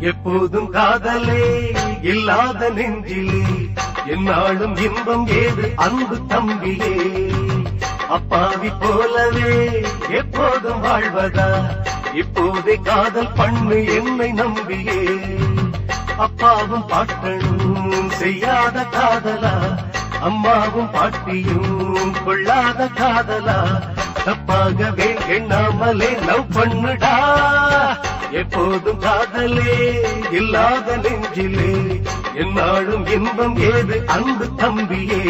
எப்போதும் காதலே இல்லாத நெஞ்சிலே என்னாலும் இன்பம் ஏது அன்பு தம்பியே அப்பாவி போலவே எப்போதும் வாழ்வதா இப்போதே காதல் பண்ணு என்னை நம்பியே அப்பாவும் பாட்டனும் செய்யாத காதலா அம்மாவும் பாட்டியும் கொள்ளாத காதலா தப்பாகவே எண்ணாமலே லவ் பண்ணுடா எப்போதும் காதலே இல்லாத நெஞ்சிலே என்னாலும் இன்பம் ஏது அன்பு தம்பியே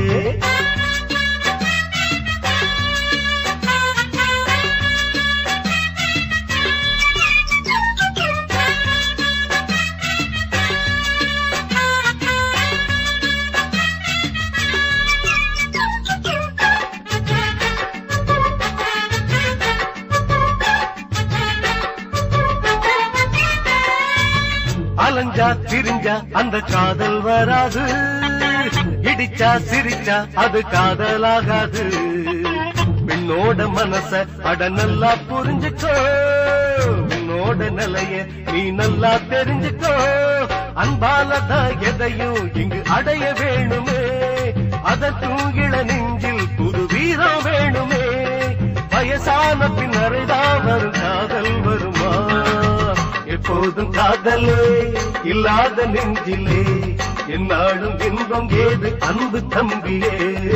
அலைஞ்சா திரிஞ்சா அந்த காதல் வராது இடிச்சா சிரிச்சா அது காதலாகாது பெண்ணோட மனச அட நல்லா புரிஞ்சுக்கோ உன்னோட நிலைய நீ நல்லா தெரிஞ்சுக்கோ அன்பாலதான் எதையும் இங்கு அடைய வேணுமே அதற்கும் இள நெஞ்சில் புது வீரம் வேணுமே வயசான பின்னரைதான் வரும் காதல் வருமா எப்போதும் காதலே இல்லாத நெஞ்சிலே என்னாலும் இன்பம் ஏது அன்பு தம்பியே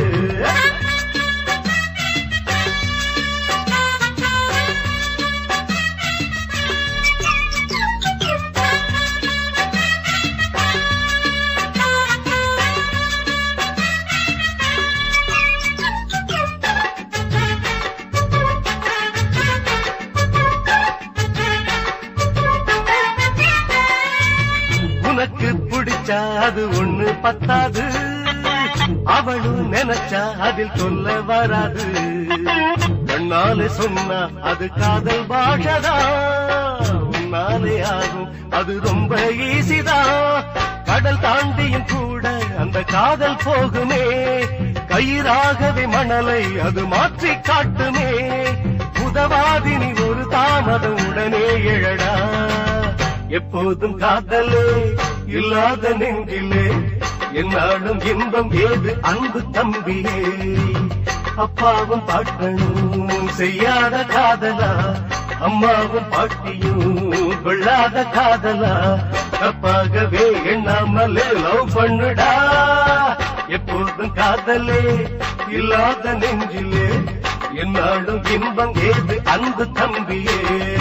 உனக்கு பிடிச்சா அது ஒண்ணு பத்தாது அவளும் நினைச்சா அதில் சொல்ல வராது கண்ணாலே சொன்னா அது காதல் பாஷதா உன்னாலே ஆகும் அது ரொம்ப ஈசிதான் கடல் தாண்டியும் கூட அந்த காதல் போகுமே கயிறாகவே மணலை அது மாற்றி காட்டுமே உதவாதினி ஒரு தாமதம் உடனே எழடா எப்போதும் காதலே இல்லாத நெஞ்சிலே என்னாலும் இன்பம் ஏது அன்பு தம்பியே அப்பாவும் பாட்டனும் செய்யாத காதலா அம்மாவும் பாட்டியும் கொள்ளாத காதலா தப்பாகவே எண்ணாமலே லவ் பண்ணுடா எப்போதும் காதலே இல்லாத நெஞ்சிலே என்னாலும் இன்பம் ஏது அன்பு தம்பியே